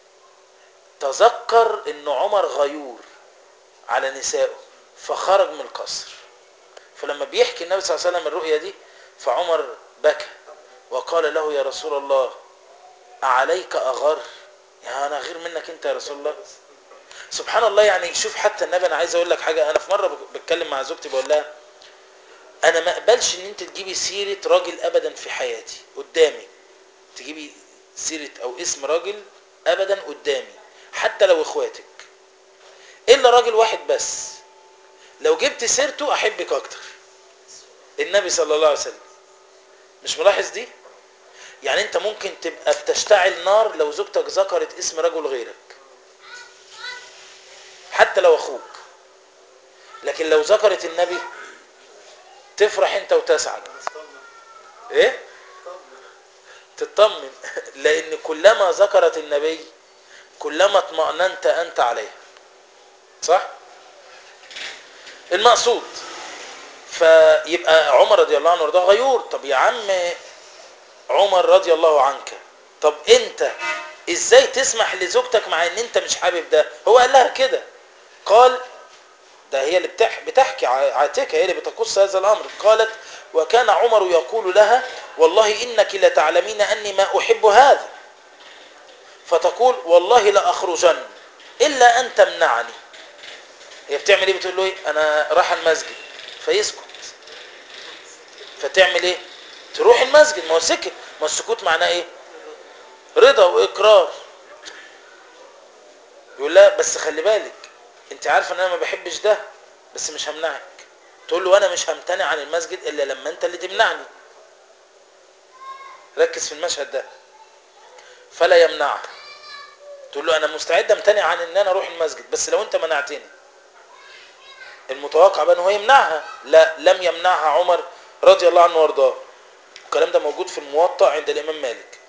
تذكر ان عمر غيور على نسائه فخرج من القصر فلما بيحكي النبي صلى الله عليه وسلم الرؤيا دي فعمر بكى وقال له يا رسول الله أعليك أغر يعني أنا غير منك أنت يا رسول الله سبحان الله يعني شوف حتى النبي انا عايز اقول لك حاجه انا في مره بك- بتكلم مع زوجتي بقول لها انا ما اقبلش ان انت تجيبي سيره راجل ابدا في حياتي قدامي تجيبي سيره او اسم راجل ابدا قدامي حتى لو اخواتك الا راجل واحد بس لو جبت سيرته احبك اكتر النبي صلى الله عليه وسلم مش ملاحظ دي يعني انت ممكن تبقى بتشتعل نار لو زوجتك ذكرت اسم رجل غيرك حتى لو اخوك لكن لو ذكرت النبي تفرح انت وتسعد ايه تطمن لان كلما ذكرت النبي كلما اطمأننت انت عليها صح المقصود فيبقى عمر رضي الله عنه وارضاه غيور طب يا عم عمر رضي الله عنك طب انت ازاي تسمح لزوجتك مع ان انت مش حابب ده هو قال لها كده قال ده هي اللي بتح بتحكي ع- عاتكة هي اللي بتقص هذا الامر قالت وكان عمر يقول لها والله انك لتعلمين اني ما احب هذا فتقول والله لاخرجن الا ان تمنعني هي بتعمل ايه بتقول له ايه انا رايحه المسجد فيسكت فتعمل ايه تروح المسجد ما هو سكت ما هو السكوت معناه ايه رضا واقرار يقول لا بس خلي بالك انت عارفه ان انا ما بحبش ده بس مش همنعك تقول له انا مش همتنع عن المسجد الا لما انت اللي تمنعني ركز في المشهد ده فلا يمنعها تقول له انا مستعد امتنع عن ان انا اروح المسجد بس لو انت منعتني المتوقع بقى ان هو يمنعها لا لم يمنعها عمر رضي الله عنه وارضاه الكلام ده موجود في الموطأ عند الامام مالك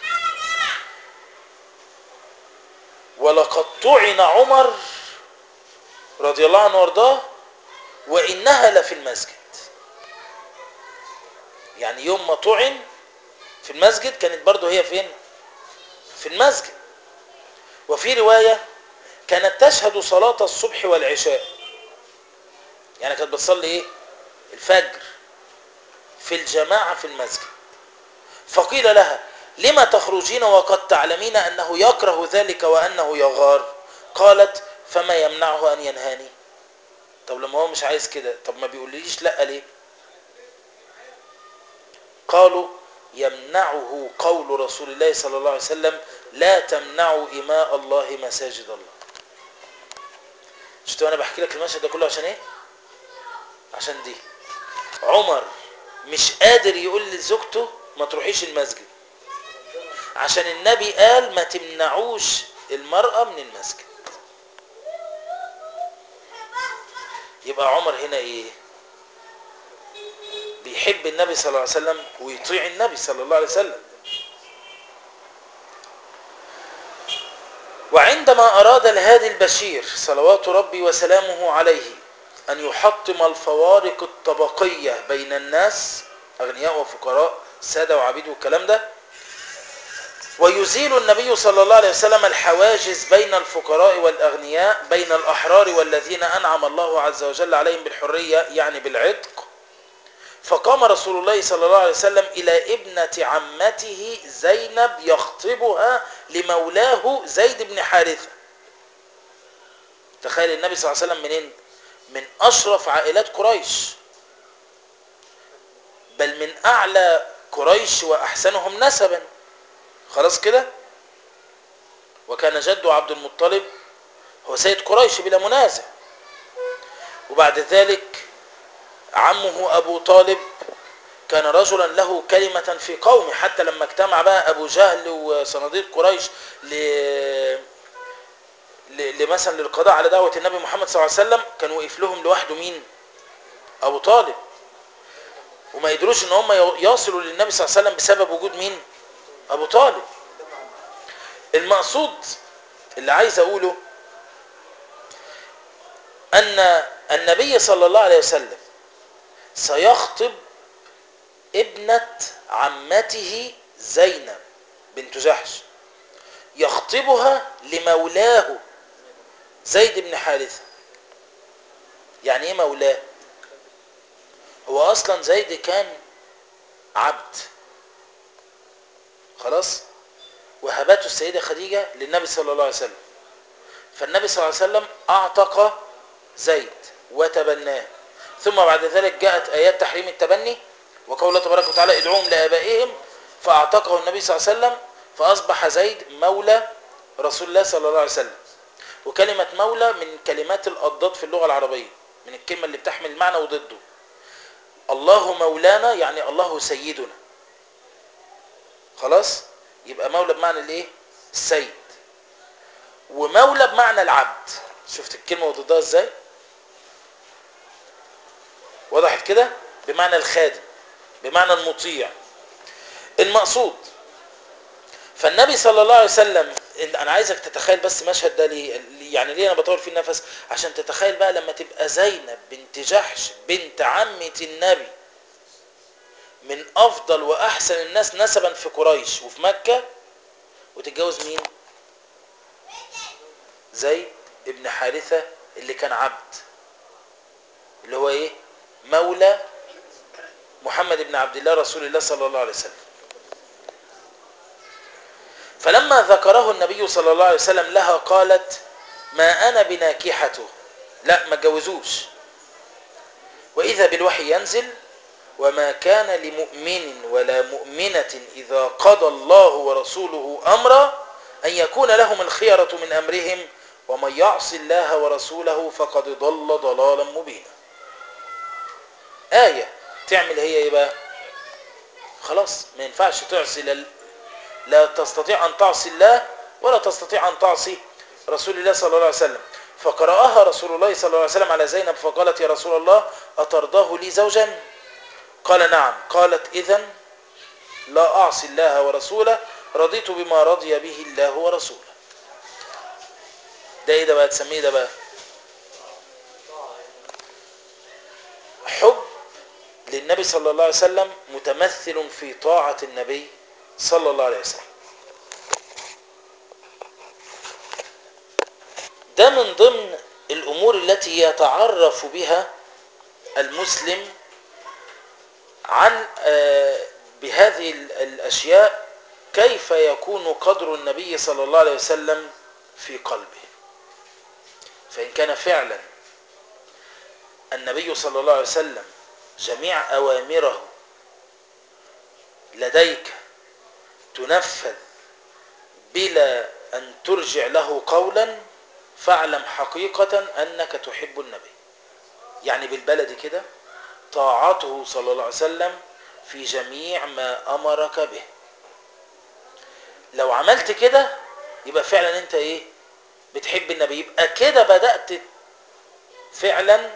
ولقد طعن عمر رضي الله عنه وارضاه وانها لفي المسجد يعني يوم ما طعن في المسجد كانت برضه هي فين في المسجد وفي رواية كانت تشهد صلاة الصبح والعشاء يعني كانت بتصلي ايه الفجر في الجماعة في المسجد فقيل لها لما تخرجين وقد تعلمين أنه يكره ذلك وأنه يغار قالت فما يمنعه أن ينهاني طب لما هو مش عايز كده طب ما بيقوليش لا ليه قالوا يمنعه قول رسول الله صلى الله عليه وسلم لا تمنعوا إماء الله مساجد الله شفتوا انا بحكي لك المشهد ده كله عشان ايه عشان دي عمر مش قادر يقول لزوجته ما تروحيش المسجد عشان النبي قال ما تمنعوش المرأة من المسجد يبقى عمر هنا ايه بيحب النبي صلى الله عليه وسلم ويطيع النبي صلى الله عليه وسلم وعندما أراد الهادي البشير صلوات ربي وسلامه عليه أن يحطم الفوارق الطبقية بين الناس أغنياء وفقراء سادة وعبيد والكلام ده ويزيل النبي صلى الله عليه وسلم الحواجز بين الفقراء والأغنياء بين الأحرار والذين أنعم الله عز وجل عليهم بالحرية يعني بالعتق فقام رسول الله صلى الله عليه وسلم إلى ابنة عمته زينب يخطبها لمولاه زيد بن حارثة تخيل النبي صلى الله عليه وسلم منين من أشرف عائلات قريش بل من أعلى قريش وأحسنهم نسبا خلاص كده وكان جده عبد المطلب هو سيد قريش بلا منازع وبعد ذلك عمه أبو طالب كان رجلا له كلمة في قومه حتى لما اجتمع بقى أبو جهل وصناديق قريش ل... ل... لمثلا للقضاء على دعوة النبي محمد صلى الله عليه وسلم كان وقف لهم لوحده مين أبو طالب وما يدروش ان هم يصلوا للنبي صلى الله عليه وسلم بسبب وجود مين أبو طالب المقصود اللي عايز أقوله أن النبي صلى الله عليه وسلم سيخطب ابنة عمته زينب بنت جحش يخطبها لمولاه زيد بن حارثة يعني ايه مولاه هو اصلا زيد كان عبد خلاص وهبته السيدة خديجة للنبي صلى الله عليه وسلم فالنبي صلى الله عليه وسلم اعتق زيد وتبناه ثم بعد ذلك جاءت ايات تحريم التبني وقول الله تبارك وتعالى ادعوهم لابائهم فاعتقه النبي صلى الله عليه وسلم فاصبح زيد مولى رسول الله صلى الله عليه وسلم وكلمة مولى من كلمات الأضداد في اللغة العربية من الكلمة اللي بتحمل المعنى وضده الله مولانا يعني الله سيدنا خلاص يبقى مولى بمعنى الايه السيد ومولى بمعنى العبد شفت الكلمة وضدها ازاي وضحت كده بمعنى الخادم بمعنى المطيع المقصود فالنبي صلى الله عليه وسلم انا عايزك تتخيل بس مشهد ده ليه يعني ليه انا بطول فيه النفس عشان تتخيل بقى لما تبقى زينب بنت جحش بنت عمة النبي من افضل واحسن الناس نسبا في قريش وفي مكة وتتجوز مين زيد ابن حارثة اللي كان عبد اللي هو ايه مولى محمد بن عبد الله رسول الله صلى الله عليه وسلم فلما ذكره النبي صلى الله عليه وسلم لها قالت ما أنا بناكحته لا ما جوزوش وإذا بالوحي ينزل وما كان لمؤمن ولا مؤمنة إذا قضى الله ورسوله أمرا أن يكون لهم الخيرة من أمرهم ومن يعص الله ورسوله فقد ضل ضلالا مبينا آية تعمل هي إيه بقى خلاص ما ينفعش تعصي لل... لا تستطيع أن تعصي الله ولا تستطيع أن تعصي رسول الله صلى الله عليه وسلم فقرأها رسول الله صلى الله عليه وسلم على زينب فقالت يا رسول الله أترضاه لي زوجا قال نعم قالت إذن لا أعصي الله ورسوله رضيت بما رضي به الله ورسوله ده ايه ده بقى تسميه ده بقى حب للنبي صلى الله عليه وسلم متمثل في طاعة النبي صلى الله عليه وسلم ده من ضمن الأمور التي يتعرف بها المسلم عن بهذه الأشياء كيف يكون قدر النبي صلى الله عليه وسلم في قلبه فإن كان فعلا النبي صلى الله عليه وسلم جميع أوامره لديك تنفذ بلا أن ترجع له قولا فاعلم حقيقة أنك تحب النبي يعني بالبلد كده طاعته صلى الله عليه وسلم في جميع ما أمرك به لو عملت كده يبقى فعلا انت ايه بتحب النبي يبقى كده بدأت فعلا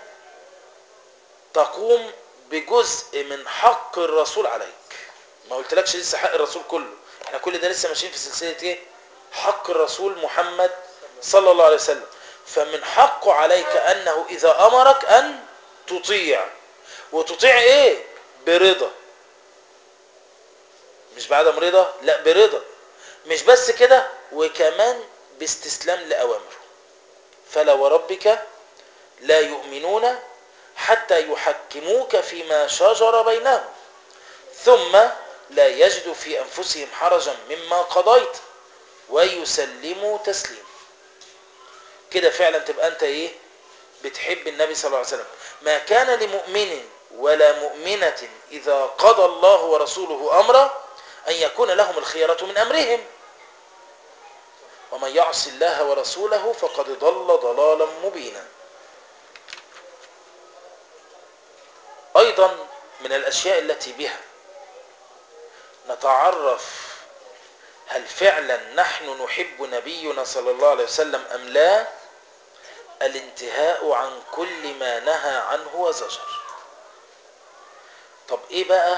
تقوم بجزء من حق الرسول عليك ما قلتلكش لسه حق الرسول كله احنا كل ده لسه ماشيين في سلسلة ايه حق الرسول محمد صلى الله عليه وسلم فمن حقه عليك انه اذا امرك ان تطيع وتطيع ايه برضا مش بعدم رضا لا برضا مش بس كده وكمان باستسلام لأوامره فلا وربك لا يؤمنون حتى يحكموك فيما شجر بينهم ثم لا يجدوا في أنفسهم حرجا مما قضيت ويسلموا تسليما كده فعلا تبقى أنت إيه بتحب النبي صلى الله عليه وسلم ما كان لمؤمن ولا مؤمنة إذا قضى الله ورسوله أمرا أن يكون لهم الخيرة من أمرهم ومن يعص الله ورسوله فقد ضل ضلالا مبينا أيضا من الأشياء التي بها نتعرف هل فعلا نحن نحب نبينا صلى الله عليه وسلم أم لا الانتهاء عن كل ما نهى عنه وزجر طب ايه بقى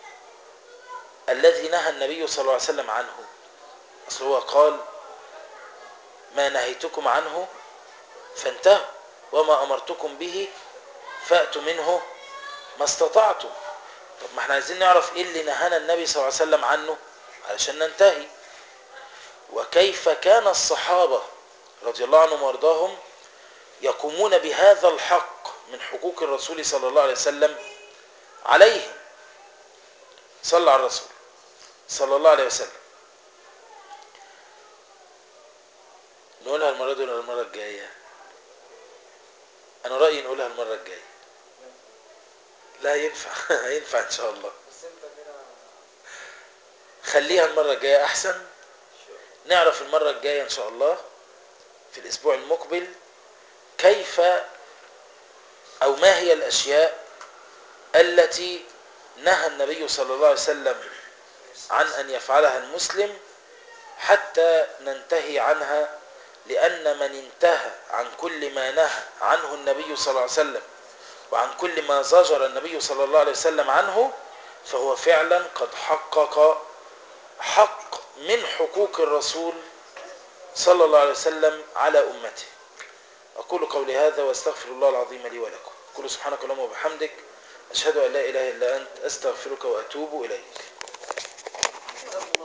الذي نهى النبي صلى الله عليه وسلم عنه اصل هو قال ما نهيتكم عنه فانتهوا وما امرتكم به فاتوا منه ما استطعتم طب ما احنا عايزين نعرف ايه اللي نهانا النبي صلى الله عليه وسلم عنه علشان ننتهي وكيف كان الصحابة رضي الله عنهم وارضاهم يقومون بهذا الحق من حقوق الرسول صلى الله عليه وسلم عليهم صلى على الرسول صلى الله عليه وسلم نقولها المرة دي ولا المرة الجاية انا رأيي نقولها المرة الجاية لا ينفع ينفع ان شاء الله بس انت كده خليها المرة الجاية احسن شو- نعرف المرة الجاية ان شاء الله في الاسبوع المقبل كيف او ما هي الاشياء التي نهى النبي صلى الله عليه وسلم عن ان يفعلها المسلم حتى ننتهي عنها لان من انتهى عن كل ما نهى عنه النبي صلى الله عليه وسلم وعن كل ما زجر النبي صلى الله عليه وسلم عنه فهو فعلا قد حقق حق من حقوق الرسول صلى الله عليه وسلم على أمته أقول قولي هذا وأستغفر الله العظيم لي ولكم أقول سبحانك اللهم وبحمدك أشهد أن لا إله إلا أنت أستغفرك وأتوب إليك